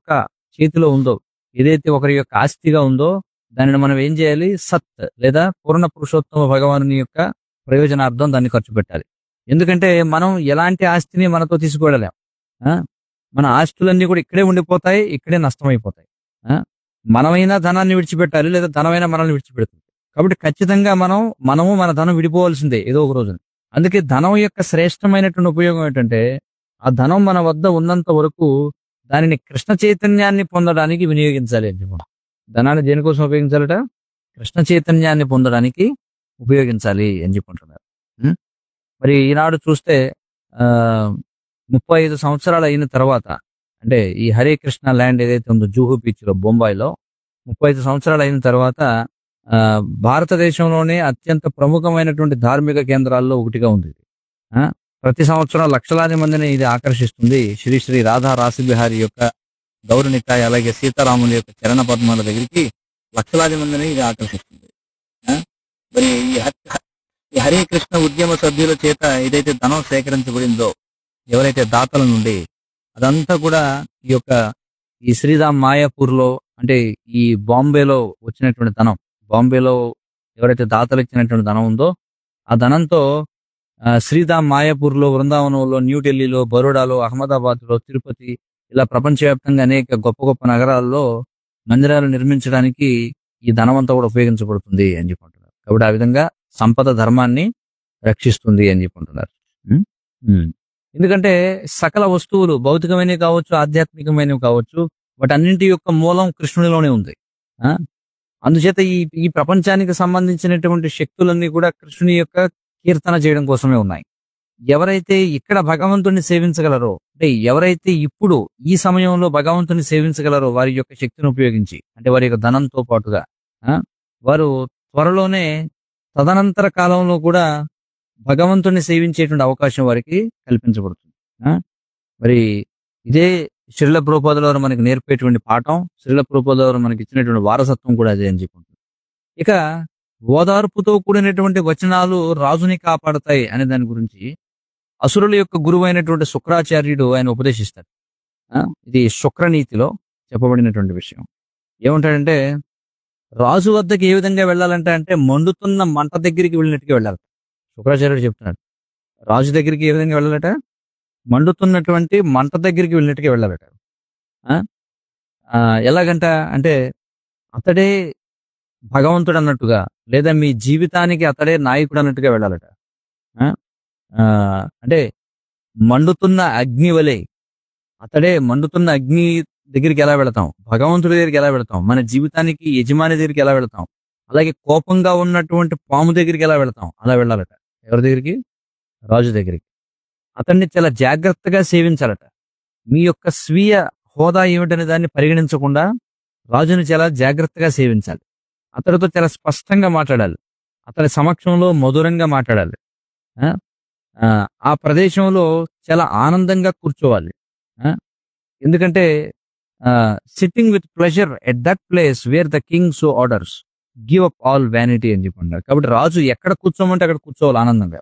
యొక్క చేతిలో ఉందో ఏదైతే ఒకరి యొక్క ఆస్తిగా ఉందో దానిని మనం ఏం చేయాలి సత్ లేదా పూర్ణ పురుషోత్తమ భగవాను యొక్క ప్రయోజనార్థం దాన్ని ఖర్చు పెట్టాలి ఎందుకంటే మనం ఎలాంటి ఆస్తిని మనతో తీసుకువెళ్ళలేం ఆ? మన ఆస్తులన్నీ కూడా ఇక్కడే ఉండిపోతాయి ఇక్కడే నష్టమైపోతాయి ఆ? మనమైనా ధనాన్ని విడిచిపెట్టాలి లేదా ధనమైనా మనల్ని విడిచిపెడుతుంది కాబట్టి ఖచ్చితంగా మనం మనము మన ధనం విడిపోవాల్సిందే ఏదో ఒక రోజున అందుకే ధనం యొక్క శ్రేష్టమైనటువంటి ఉపయోగం ఏంటంటే ఆ ధనం మన వద్ద ఉన్నంత వరకు దానిని కృష్ణ చైతన్యాన్ని పొందడానికి వినియోగించాలి అని చెప్పాం ధనాన్ని దేనికోసం ఉపయోగించాలట కృష్ణ చైతన్యాన్ని పొందడానికి ఉపయోగించాలి అని చెప్పుకుంటున్నారు ఉం? మరి ఈనాడు చూస్తే ఆ ముప్పై ఐదు సంవత్సరాలు అయిన తర్వాత అంటే ఈ హరే కృష్ణ ల్యాండ్ ఏదైతే ఉందో జూహు బీచ్ లో బొంబాయిలో ముప్పై ఐదు సంవత్సరాలు అయిన తర్వాత ఆ, భారతదేశంలోనే అత్యంత ప్రముఖమైనటువంటి ధార్మిక కేంద్రాల్లో ఒకటిగా ఉంది ఇది. ఆ, ప్రతి సంవత్సరం లక్షలాది మందిని ఇది ఆకర్షిస్తుంది శ్రీ శ్రీ రాధా రాసిబిహారి యొక్క గౌరనికాయ అలాగే సీతారాముల యొక్క చరణ పద్మాల దగ్గరికి లక్షలాది మందిని ఇది ఆకర్షిస్తుంది ఆ, మరి ఈ హ- ఈ హరే కృష్ణ ఉద్యమ సభ్యుల చేత ఏదైతే ధనం సేకరించబడిందో ఎవరైతే దాతల నుండి అదంతా కూడా ఈ యొక్క ఈ శ్రీరామ్ మాయాపూర్ లో అంటే ఈ బాంబేలో వచ్చినటువంటి ధనం బాంబేలో ఎవరైతే దాతలు ఇచ్చినటువంటి ధనం ఉందో ఆ ధనంతో ఆ, శ్రీధామ్ మాయాపూర్ లో బృందావనంలో న్యూఢిల్లీలో బరోడాలో అహ్మదాబాద్ లో తిరుపతి ఇలా ప్రపంచవ్యాప్తంగా అనేక గొప్ప గొప్ప నగరాల్లో మందిరాలు నిర్మించడానికి ఈ ధనం అంతా కూడా ఉపయోగించబడుతుంది అని చెప్పుకుంటున్నారు కాబట్టి ఆ విధంగా సంపద ధర్మాన్ని రక్షిస్తుంది అని చెప్పుకుంటున్నారు ఉం? ఉం. ఎందుకంటే సకల వస్తువులు భౌతికమైనవి కావచ్చు ఆధ్యాత్మికమైనవి కావచ్చు వాటన్నింటి యొక్క మూలం కృష్ణుడిలోనే ఉంది ఆ? అందుచేత ఈ ఈ ప్రపంచానికి సంబంధించినటువంటి శక్తులన్నీ కూడా కృష్ణుని యొక్క కీర్తన చేయడం కోసమే ఉన్నాయి ఎవరైతే ఇక్కడ భగవంతుని సేవించగలరో అంటే ఎవరైతే ఇప్పుడు ఈ సమయంలో భగవంతుని సేవించగలరో వారి యొక్క శక్తిని ఉపయోగించి అంటే వారి యొక్క ధనంతో పాటుగా ఆ, వారు త్వరలోనే తదనంతర కాలంలో కూడా భగవంతుని సేవించేటువంటి అవకాశం వారికి కల్పించబడుతుంది ఆ? మరి ఇదే శ్రీల ప్రోపాదుల వారు మనకి నేర్పేటువంటి పాఠం శ్రీల ప్రోపాదుల వారు మనకి ఇచ్చినటువంటి వారసత్వం కూడా అదే అని చెప్పుకుంటుంది ఇక ఓదార్పుతో కూడినటువంటి వచనాలు రాజుని కాపాడతాయి అనే దాని గురించి అసురుల యొక్క గురువు అయినటువంటి శుక్రాచార్యుడు ఆయన ఉపదేశిస్తాడు ఆ? ఇది శుక్రనీతిలో చెప్పబడినటువంటి విషయం ఏమంటాడంటే రాజు వద్దకు ఏ విధంగా వెళ్ళాలంటే అంటే మండుతున్న మంట దగ్గరికి వెళ్ళినట్టుగా వెళ్ళాలి శుక్రాచార్యుడు చెప్తున్నాడు రాజు దగ్గరికి ఏ విధంగా వెళ్ళాలట మండుతున్నటువంటి మంట దగ్గరికి వెళ్ళినట్టుగా వెళ్ళాలట ఆ? ఆ, ఎలాగంట అంటే అతడే భగవంతుడు అన్నట్టుగా లేదా మీ జీవితానికి అతడే నాయకుడు అన్నట్టుగా వెళ్ళాలట ఆ? ఆ, అంటే మండుతున్న అగ్ని వలె అతడే మండుతున్న అగ్ని దగ్గరికి ఎలా వెళతాం భగవంతుడి దగ్గరికి ఎలా వెళతాం మన జీవితానికి యజమాని దగ్గరికి ఎలా వెళతాం అలాగే కోపంగా ఉన్నటువంటి పాము దగ్గరికి ఎలా వెళతాం అలా వెళ్ళాలట ఎవరి దగ్గరికి రాజు దగ్గరికి అతన్ని చాలా జాగ్రత్తగా సేవించాలట మీ యొక్క స్వీయ హోదా ఏమిటనే దాన్ని పరిగణించకుండా రాజుని చాలా జాగ్రత్తగా సేవించాలి అతడితో చాలా స్పష్టంగా మాట్లాడాలి అతని సమక్షంలో మధురంగా మాట్లాడాలి ఆ? ఆ, ఆ ప్రదేశంలో చాలా ఆనందంగా కూర్చోవాలి ఆ? ఎందుకంటే sitting with pleasure at that place where the king so orders give up all vanity అని చెప్పన్నారు కాబట్టి రాజు ఎక్కడ కూర్చోమంటే అక్కడ కూర్చోవాలి ఆనందంగా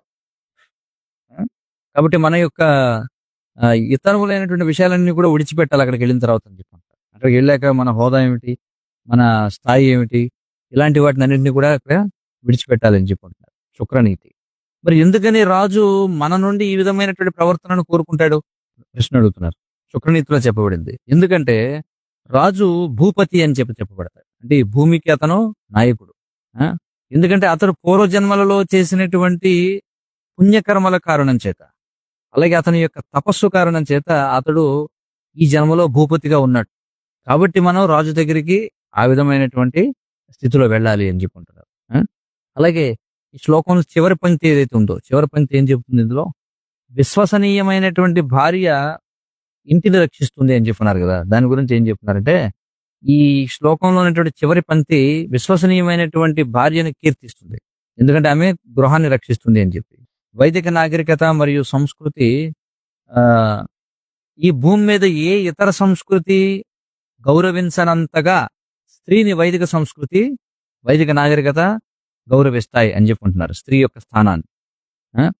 ఆ? కాబట్టి మన యొక్క ఆ, ఇతరులైనటువంటి విషయాలన్నీ కూడా విడిచిపెట్టాలి అక్కడికి వెళ్ళిన తర్వాత అని చెప్పంటారు అక్కడికి వెళ్ళాక మన హోదా ఏమిటి మన స్థాయి ఏమిటి ఇలాంటి వాటిని అన్నింటినీ కూడా అక్కడ విడిచిపెట్టాలని చెప్పుకుంటున్నారు శుక్రనీతి మరి ఎందుకని రాజు మన నుండి ఈ విధమైనటువంటి ప్రవర్తనను కోరుకుంటాడు ప్రశ్న అడుగుతున్నారు శుక్రనీతిలో చెప్పబడింది ఎందుకంటే రాజు భూపతి అని చెప్పి చెప్పబడతాడు అంటే ఈ భూమికి అతను నాయకుడు ఆ? ఎందుకంటే అతడు పూర్వజన్మలలో చేసినటువంటి పుణ్యకర్మల కారణం చేత అలాగే అతని యొక్క తపస్సు కారణం చేత అతడు ఈ జన్మలో భూపతిగా ఉన్నాడు కాబట్టి మనం రాజు దగ్గరికి ఆ విధమైనటువంటి స్థితిలో వెళ్ళాలి అని చెప్పుకుంటున్నారు ఆ? అలాగే ఈ శ్లోకంలో చివరి పంక్తి ఏదైతే ఉందో చివరి పంక్తి ఏం చెప్తుంది ఇందులో విశ్వసనీయమైనటువంటి భార్య ఇంటిని రక్షిస్తుంది అని చెప్తున్నారు కదా దాని గురించి ఏం చెప్తున్నారంటే ఈ శ్లోకంలో ఉన్నటువంటి చివరి పంక్తి విశ్వసనీయమైనటువంటి భార్యను కీర్తిస్తుంది ఎందుకంటే ఆమె గృహాన్ని రక్షిస్తుంది అని చెప్పి వైదిక నాగరికత మరియు సంస్కృతి ఆ ఈ భూమి మీద ఏ ఇతర సంస్కృతి గౌరవించనంతగా స్త్రీని వైదిక సంస్కృతి వైదిక నాగరికత గౌరవిస్తాయి అని చెప్పుకుంటున్నారు స్త్రీ యొక్క స్థానాన్ని ఆ?